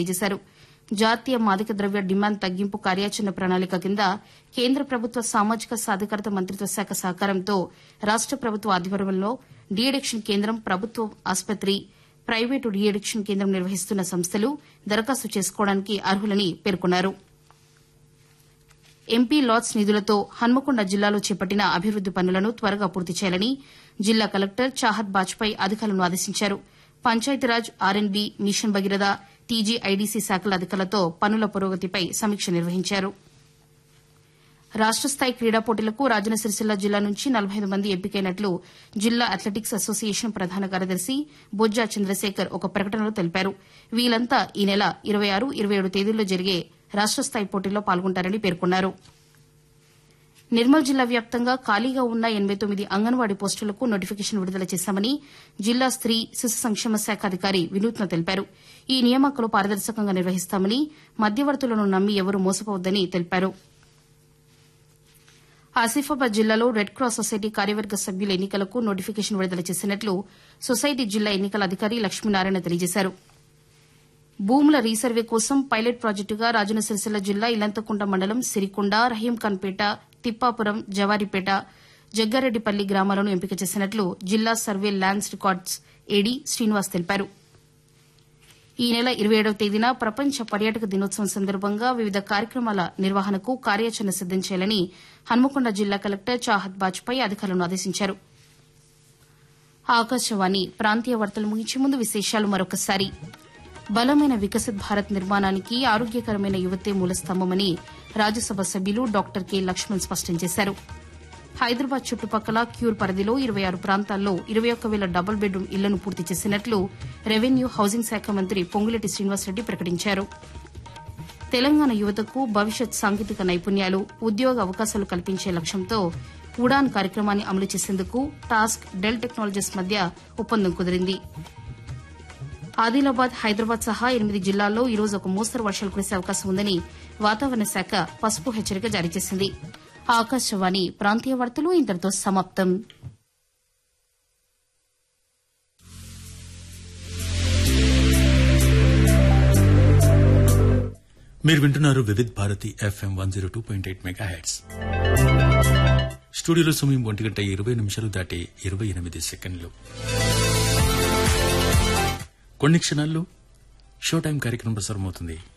తెలియజేశారు జాతీయ మాదక ద్రవ్య డిమాండ్ తగ్గింపు కార్యాచరణ ప్రణాళిక కింద కేంద్ర ప్రభుత్వ సామాజిక సాధికారత మంత్రిత్వ శాఖ సహకారంతో రాష్ట ప్రభుత్వ ఆధ్వర్యంలో డీ అడిక్షన్ కేంద్రం ప్రభుత్వ ఆసుపత్రి ప్రైవేటు డీ అడిక్షన్ కేంద్రం నిర్వహిస్తున్న సంస్థలు దరఖాస్తు చేసుకోవడానికి అర్హులని పేర్కొన్నారు ఎంపీ లాట్స్ నిధులతో హన్మకొండ జిల్లాలో చేపట్టిన అభివృద్ది పనులను త్వరగా పూర్తి చేయాలని జిల్లా కలెక్టర్ చాహత్ బాజ్పాయ్ అధికారులను ఆదేశించారు Panchayati Raj R N B mission Bhagiratha TG IDC శాఖల అధికారులతో పనుల పురోగతిపై సమీక్ష నిర్వహించారు రాష్ట స్థాయి క్రీడా పోటీలకు రాజన్న సిరిసిల్ల జిల్లా నుంచి నలభై ఐదు మంది ఎంపికైనట్లు జిల్లా అథ్లెటిక్స్ అసోసియేషన్ ప్రధాన కార్యదర్శి బొజ్జా చంద్రశేఖర్ ఒక ప్రకటనలో తెలిపారు వీలంతా ఈ నెల ఇరవై ఆరు ఇరవై ఏడు తేదీల్లో జరిగే రాష్ట స్థాయి పోటీల్లో పాల్గొంటారని పేర్కొన్నారు నిర్మల్ జిల్లా వ్యాప్తంగా ఖాళీగా ఉన్న ఎనబై తొమ్మిది అంగన్వాడీ పోస్టులకు నోటిఫికేషన్ విడుదల చేశామని జిల్లా స్త్రీ శిశు సంక్షేమ శాఖ అధికారి వినూత్న తెలిపారు ఈ నియామకాలు పారదర్శకంగా నిర్వహిస్తామని మధ్యవర్తులను నమ్మి ఎవరూ మోసపోవద్దని తెలిపారు ఆసిఫాబాద్ జిల్లాలో రెడ్ క్రాస్ సొసైటీ కార్యవర్గ సభ్యుల ఎన్నికలకు నోటిఫికేషన్ విడుదల చేసినట్లు సొసైటీ జిల్లా ఎన్నికల అధికారి లక్ష్మీనారాయణ తెలియజేశారు భూముల రీసర్వే కోసం పైలట్ ప్రాజెక్టుగా రాజన్న సిరిసిల్ల జిల్లా ఇలంతకుంట మండలం సిరికొండ రహీంఖాన్పేట తిప్పాపురం జవారిపేట జగ్గారెడ్డిపల్లి గ్రామాలను ఎంపిక చేసినట్లు జిల్లా survey lands records AD Srinivas తెలిపారు ఈ నెల ఇరవై ఏడవ తేదీన ప్రపంచ పర్యాటక దినోత్సవం సందర్భంగా వివిధ కార్యక్రమాల నిర్వహణకు కార్యాచరణ సిద్దం చేయాలని హన్మకొండ జిల్లా కలెక్టర్ చాహత్ బాజ్పాయ్ అధికారులను ఆదేశించారు ఆకాశవాణి ప్రాంతీయ వార్తలు ముగించే ముందు విశేషాలు మరొకసారి బలమైన వికసిత్ భారత్ నిర్మాణానికి ఆరోగ్యకరమైన యువతే మూలస్తంభమని రాజ్యసభ సభ్యులు డాక్టర్ కె లక్ష్మణ్ స్పష్టం చేశారు హైదరాబాద్ చుట్టుపక్కల క్యూర్ పరిధిలో ఇరవై ఆరు ప్రాంతాల్లో ఇరవై ఒక్క వేల డబుల్ బెడ్రూమ్ ఇళ్లను పూర్తి చేసినట్లు రెవెన్యూ హౌసింగ్ శాఖ మంత్రి పొంగులేటి శ్రీనివాసరెడ్డి ప్రకటించారు తెలంగాణ యువతకు భవిష్యత్ సాంకేతిక నైపుణ్యాలు ఉద్యోగ అవకాశాలు కల్పించే లక్ష్యంతో ఉడాన్ కార్యక్రమాన్ని అమలు చేసేందుకు టాస్క్ డెల్ టెక్నాలజీస్ మధ్య ఒప్పందం కుదిరింది ఆదిలాబాద్ హైదరాబాద్ సహా ఎనిమిది జిల్లాల్లో ఈ రోజు ఒక మోస్తరు వర్షాలు కురిసే అవకాశం ఉందని వాతావరణ శాఖ పసుపు హెచ్చరిక జారీ చేసింది ఆకాశవాణి ప్రాంతీయ వార్తలు ఇంతటితో సమాప్తం మీరు వింటున్నారు Vividh Bharati FM one zero two point eight megahertz స్టూడియోలో సమయం ఒంటి గంట ఇరవై నిమిషాలు దాటి ఇరవై ఎనిమిది సెకండ్లు కొన్ని క్షణాల్లో షో టైం కార్యక్రమం ప్రసారమవుతుంది